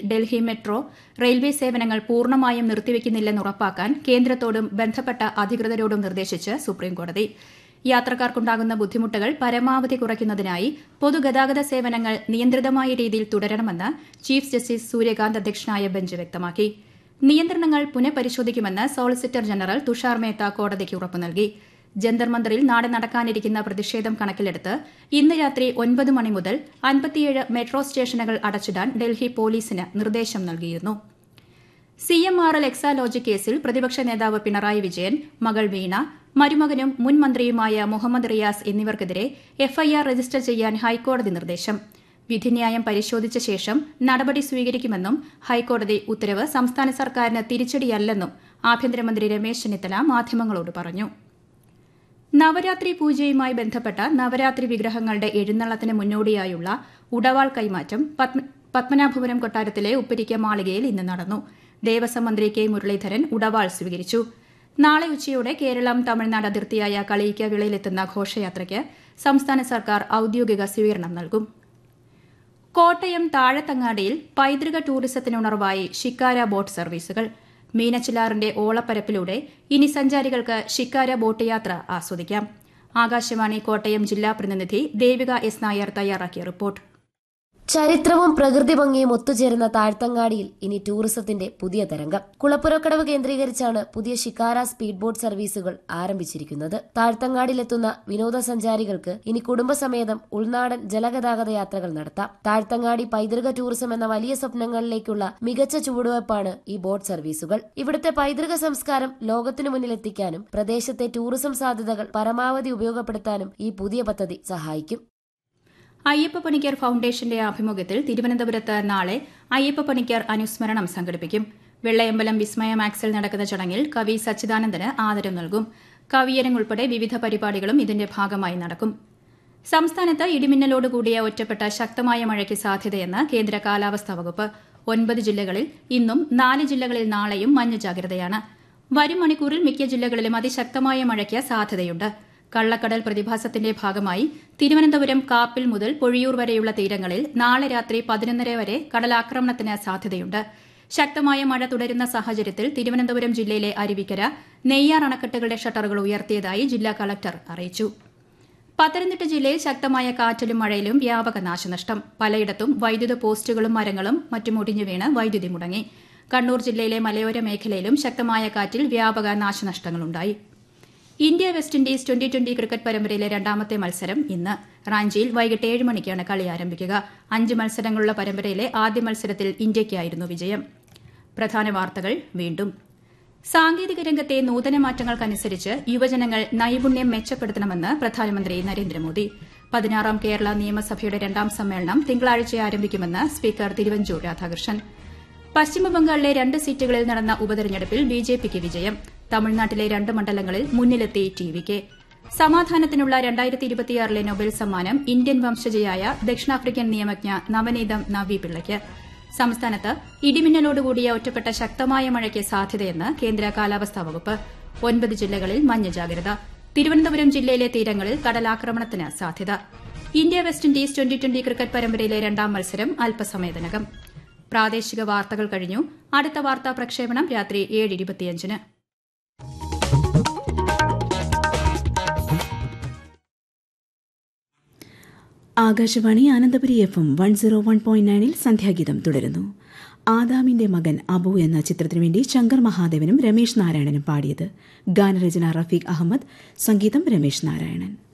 Delhi metro railway സേവനങ്ങൾ പൂർണ്ണമായും നിർത്തിവെക്കുന്നില്ലെന്ന് ഉറപ്പാക്കാൻ കേന്ദ്രത്തോടും ബന്ധപ്പെട്ട അധികൃതരോടും നിർദ്ദേശിച്ച് സുപ്രീംകോടതി യാത്രക്കാർക്കുണ്ടാകുന്ന ബുദ്ധിമുട്ടുകൾ പരമാവധി കുറയ്ക്കുന്നതിനായി പൊതുഗതാഗത സേവനങ്ങൾ നിയന്ത്രിതമായ രീതിയിൽ തുടരണമെന്ന് ചീഫ് ജസ്റ്റിസ് സൂര്യകാന്ത് അധ്യക്ഷനായ ബെഞ്ച് വ്യക്തമാക്കി നിയന്ത്രണങ്ങൾ പുനഃപരിശോധിക്കുമെന്ന് സോളിസിറ്റർ ജനറൽ തുഷാർ മേത്ത കോടതിക്ക് ഉറപ്പു നൽകി ജന്തർ മന്ദറിൽ നാളെ നടക്കാനിരിക്കുന്ന പ്രതിഷേധം കണക്കിലെടുത്ത് ഇന്ന് രാത്രി ഒൻപത് മണി മുതൽ അൻപത്തിയേഴ് മെട്രോ സ്റ്റേഷനുകൾ അടച്ചിടാൻ ഡൽഹി പോലീസിന് നിർദ്ദേശം നൽകിയിരുന്നു C M R L Exalogic കേസിൽ പ്രതിപക്ഷ നേതാവ് പിണറായി വിജയൻ മകൾ വീണ മരുമകനും മുൻ മന്ത്രിയുമായ മുഹമ്മദ് റിയാസ് എന്നിവർക്കെതിരെ എഫ്ഐആർ രജിസ്റ്റർ ചെയ്യാൻ ഹൈക്കോടതി നിർദ്ദേശം വിധിന്യായം പരിശോധിച്ച ശേഷം നടപടി സ്വീകരിക്കുമെന്നും ഹൈക്കോടതി ഉത്തരവ് സംസ്ഥാന സർക്കാരിന് തിരിച്ചടിയല്ലെന്നും ആഭ്യന്തരമന്ത്രി രമേശ് ചെന്നിത്തല മാധ്യമങ്ങളോട് പറഞ്ഞു നവരാത്രി പൂജയുമായി ബന്ധപ്പെട്ട നവരാത്രി വിഗ്രഹങ്ങളുടെ എഴുന്നള്ളത്തിന് മുന്നോടിയായുള്ള ഉടവാൾ കൈമാറ്റം പത്മനാഭപുരം കൊട്ടാരത്തിലെ ഉപ്പരിക്ക മാളികയിൽ ഇന്ന് നടന്നു ദേവസ്വം മന്ത്രി കെ മുരളീധരൻ ഉടവാൾ സ്വീകരിച്ചു നാളെ ഉച്ചയോടെ കേരളം തമിഴ്നാട് അതിർത്തിയായ കളിയിക്ക വിളയിലെത്തുന്ന ഘോഷയാത്രയ്ക്ക് സംസ്ഥാന സർക്കാർ ഔദ്യോഗിക സ്വീകരണം നൽകും കോട്ടയം താഴത്തങ്ങാടിയിൽ പൈതൃക ടൂറിസത്തിനുണർവായി ഷിക്കാര ബോട്ട് സർവീസുകൾ മീനച്ചിലാറിന്റെ ഓളപ്പരപ്പിലൂടെ ഇനി സഞ്ചാരികൾക്ക് ഷിക്കാര ബോട്ട് യാത്ര ആസ്വദിക്കാം ആകാശവാണി കോട്ടയം ജില്ലാ പ്രതിനിധി ദേവിക എസ് നായർ തയ്യാറാക്കിയ റിപ്പോർട്ട് ചരിത്രവും പ്രകൃതി ഭംഗിയും ഒത്തുചേരുന്ന താഴ്ത്തങ്ങാടിയിൽ ഇനി ടൂറിസത്തിന്റെ പുതിയ തരംഗം കുളപ്പുറക്കടവ് കേന്ദ്രീകരിച്ചാണ് പുതിയ ഷിക്കാര സ്പീഡ് ബോട്ട് സർവീസുകൾ ആരംഭിച്ചിരിക്കുന്നത് താഴ്ത്തങ്ങാടിയിലെത്തുന്ന വിനോദസഞ്ചാരികൾക്ക് ഇനി കുടുംബസമേതം ഉൾനാടൻ ജലഗതാഗത യാത്രകൾ നടത്താം താഴ്ത്തങ്ങാടി പൈതൃക ടൂറിസം എന്ന വലിയ സ്വപ്നങ്ങളിലേക്കുള്ള മികച്ച ചുവടുവയ്പ്പാണ് ഈ ബോട്ട് സർവീസുകൾ ഇവിടുത്തെ പൈതൃക സംസ്കാരം ലോകത്തിനു മുന്നിലെത്തിക്കാനും പ്രദേശത്തെ ടൂറിസം സാധ്യതകൾ പരമാവധി ഉപയോഗപ്പെടുത്താനും ഈ പുതിയ പദ്ധതി സഹായിക്കും അയ്യപ്പ പണിക്കർ ഫൌണ്ടേഷന്റെ ആഭിമുഖ്യത്തിൽ തിരുവനന്തപുരത്ത് നാളെ അയ്യപ്പ പണിക്കർ അനുസ്മരണം സംഘടിപ്പിക്കും വെള്ളയമ്പലം വിസ്മയ മാക്സിൽ നടക്കുന്ന ചടങ്ങിൽ കവി സച്ചിദാനന്ദന് ആദരം നൽകും കവിയരങ് ഉൾപ്പെടെ വിവിധ പരിപാടികളും ഇതിന്റെ ഭാഗമായി നടക്കും സംസ്ഥാനത്ത് ഇടിമിന്നലോടുകൂടിയ ഒറ്റപ്പെട്ട ശക്തമായ മഴയ്ക്ക് സാധ്യതയെന്ന് കേന്ദ്ര കാലാവസ്ഥാ വകുപ്പ് ഒൻപത് ജില്ലകളിൽ ഇന്നും നാല് ജില്ലകളിൽ നാളെയും മഞ്ഞ ജാഗ്രതയാണ് വരും മണിക്കൂറിൽ മിക്ക ജില്ലകളിലും അതിശക്തമായ മഴയ്ക്ക് സാധ്യതയുണ്ട് കള്ളക്കടൽ പ്രതിഭാസത്തിന്റെ ഭാഗമായി തിരുവനന്തപുരം കാപ്പിൽ മുതൽ പൊഴിയൂർ വരെയുള്ള തീരങ്ങളിൽ നാളെ രാത്രി പതിനൊന്നര വരെ കടലാക്രമണത്തിന് സാധ്യതയുണ്ട് ശക്തമായ മഴ തുടരുന്ന സാഹചര്യത്തിൽ തിരുവനന്തപുരം ജില്ലയിലെ അരുവിക്കര നെയ്യാർ അണക്കെട്ടുകളുടെ ഷട്ടറുകൾ ഉയർത്തിയതായി ജില്ലാ കളക്ടർ അറിയിച്ചു പത്തനംതിട്ട ജില്ലയിൽ ശക്തമായ കാറ്റിലും മഴയിലും വ്യാപക നാശനഷ്ടം പലയിടത്തും വൈദ്യുത പോസ്റ്റുകളും മരങ്ങളും മറ്റും ഒടിഞ്ഞു വീണ് വൈദ്യുതി മുടങ്ങി കണ്ണൂർ ജില്ലയിലെ മലയോര മേഖലയിലും ശക്തമായ കാറ്റിൽ വ്യാപക നാശനഷ്ടങ്ങളുണ്ടായി India West Indies twenty twenty cricket പരമ്പരയിലെ രണ്ടാമത്തെ മത്സരം ഇന്ന് റാഞ്ചിയിൽ വൈകിട്ട് ഏഴ് മണിക്കാണ് കളി ആരംഭിക്കുക അഞ്ച് മത്സരങ്ങളുള്ള പരമ്പരയിലെ ആദ്യ മത്സരത്തിൽ ഇന്ത്യയ്ക്കായിരുന്നു വിജയം പ്രധാന വാർത്തകൾ വീണ്ടും സാങ്കേതിക രംഗത്തെ നൂതന മാറ്റങ്ങൾക്കനുസരിച്ച് യുവജനങ്ങൾ നൈപുണ്യം മെച്ചപ്പെടുത്തണമെന്ന് പ്രധാനമന്ത്രി നരേന്ദ്രമോദി പതിനാറാം കേരള നിയമസഭയുടെ രണ്ടാം സമ്മേളനം തിങ്കളാഴ്ച ആരംഭിക്കുമെന്ന് സ്പീക്കർ തിരുവഞ്ചൂർ രാധാകൃഷ്ണൻ പശ്ചിമബംഗാളിലെ രണ്ട് സീറ്റുകളിൽ നടന്ന ഉപതെരഞ്ഞെടുപ്പിൽ ബിജെപിക്ക് വിജയം തമിഴ്നാട്ടിലെ രണ്ട് മണ്ഡലങ്ങളിൽ മുന്നിലെത്തി ടി വി കെ സമാധാനത്തിനുള്ള രണ്ടായിരത്തി ഇരുപത്തിയാറിലെ നൊബേൽ സമ്മാനം ഇന്ത്യൻ വംശജയായ ദക്ഷിണാഫ്രിക്കൻ നിയമജ്ഞ നവനീതം നവി പിള്ളയ്ക്ക് സംസ്ഥാനത്ത് ഇടിമിന്നലോടുകൂടിയ ഒറ്റപ്പെട്ട ശക്തമായ മഴയ്ക്ക് സാധ്യതയെന്ന് കേന്ദ്ര കാലാവസ്ഥാ വകുപ്പ് ഒൻപത് ജില്ലകളിൽ മഞ്ഞ ജാഗ്രത തിരുവനന്തപുരം ജില്ലയിലെ തീരങ്ങളിൽ കടലാക്രമണത്തിന് സാധ്യത India West Indies twenty twenty cricket പരമ്പരയിലെ രണ്ടാം മത്സരം അല്പസമയത്തിനകം പ്രാദേശിക വാർത്തകൾ കഴിഞ്ഞു അടുത്ത വാർത്താ പ്രക്ഷേപണം രാത്രി ഏഴ് ഇരുപത്തിയഞ്ചിന് Akashvani Anandapuri F M one zero one point നയനിൽ സന്ധ്യാഗീതം തുടരുന്നു ആദാമിന്റെ മകൻ അബു എന്ന ചിത്രത്തിനു വേണ്ടി ശങ്കർ മഹാദേവനും രമേശ് നാരായണനും പാടിയത് ഗാനരചന റഫീഖ് അഹമ്മദ് സംഗീതം രമേശ് നാരായണൻ